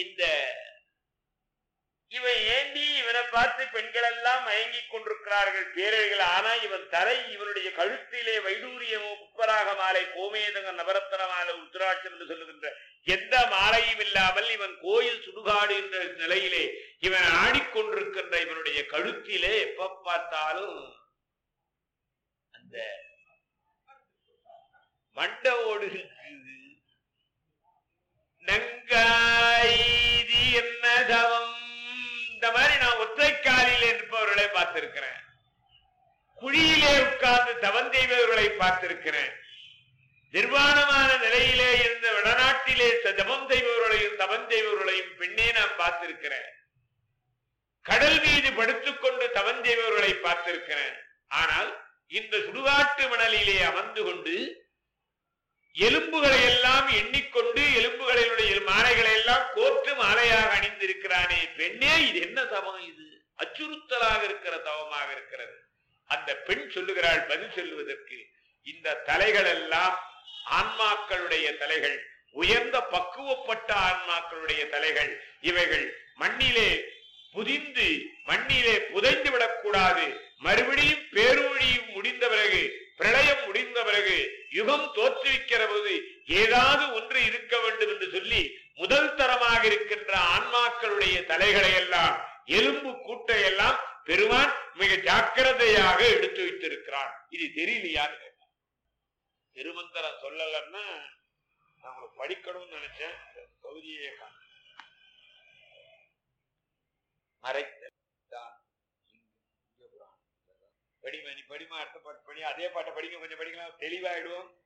இந்த இவன் ஏந்தி இவனை பார்த்து பெண்கள் எல்லாம் மயங்கிக் கொண்டிருக்கிறார்கள் பேரர்கள் ஆனா இவன் தலை இவனுடைய கழுத்திலே வைடூரியமோ புப்பராக மாலை கோமேதக நவரத்தன மாலை உத்திராட்சம் என்று சொல்லுகின்ற எந்த மாலையும் இல்லாமல் இவன் கோயில் சுடுகாடு என்ற நிலையிலே இவன் ஆடிக்கொண்டிருக்கின்ற இவனுடைய கழுத்திலே எப்ப பார்த்தாலும் அந்த மண்ட ஓடு இருக்குது நங்காய்தி என்ன தவம் இந்த மாதிரி நான் ஒற்றைக்காலில் இருப்பவர்களை பார்த்திருக்கிறேன் குழியிலே உட்கார்ந்து தவம் செய்பவர்களை பார்த்திருக்கிறேன் நிர்வாணமான நிலையிலே இருந்த வடநாட்டிலே தவம் செய்பவர்களையும் தவம் செய்பவர்களையும் பெண்ணே நான் பார்த்திருக்கிறேன் கடல் மீது படுத்துக்கொண்டு தவம் செய்பவர்களை பார்த்திருக்கிறேன் ஆனால் இந்த சுடுகாட்டு மணலிலே அமர்ந்து கொண்டு எலும்புகளை எல்லாம் எண்ணிக்கொண்டு எலும்புகளினுடைய மாலைகளை எல்லாம் கோர்த்து மாலையாக அணிந்திருக்கிறானே பெண்ணே இது என்ன தவம் இது அச்சுறுத்தலாக இருக்கிற தவமாக இருக்கிறது அந்த பெண் சொல்லுகிறாள் பதில் சொல்லுவதற்கு இந்த தலைகள் எல்லாம் ஆன்மாக்களுடைய தலைகள் உயர்ந்த பக்குவப்பட்ட ஆன்மாக்களுடைய தலைகள் இவைகள் மண்ணிலே புதிந்து மண்ணிலே புதைந்து விடக்கூடாது மறுபடியும் பேரொழியும் முடிந்த பிறகு பிரளயம் முடிந்த பிறகு யுகம் தோற்றுவிக்கிற போது ஏதாவது ஒன்று இருக்க வேண்டும் என்று சொல்லி முதல் தரமாக இருக்கின்ற ஆன்மாக்களுடைய தலைகளை எல்லாம் எலும்பு கூட்டை எல்லாம் பெருமான் மிக ஜாக்கிரதையாக எடுத்து வைத்திருக்கிறான் இது தெரியலையான்னு கேட்டான் திருமந்திரம் சொல்லலன்னா நான் உங்களுக்கு படிக்கணும்னு நினைச்சேன் இந்த பகுதியே காணோம். மறைத்தான் இங்க புராணம் படிமா நீ படிமா அடுத்த பாட்டு படி அதே பாட்டை படிங்க கொஞ்சம் படிக்கலாம் தெளிவாயிடுவோம்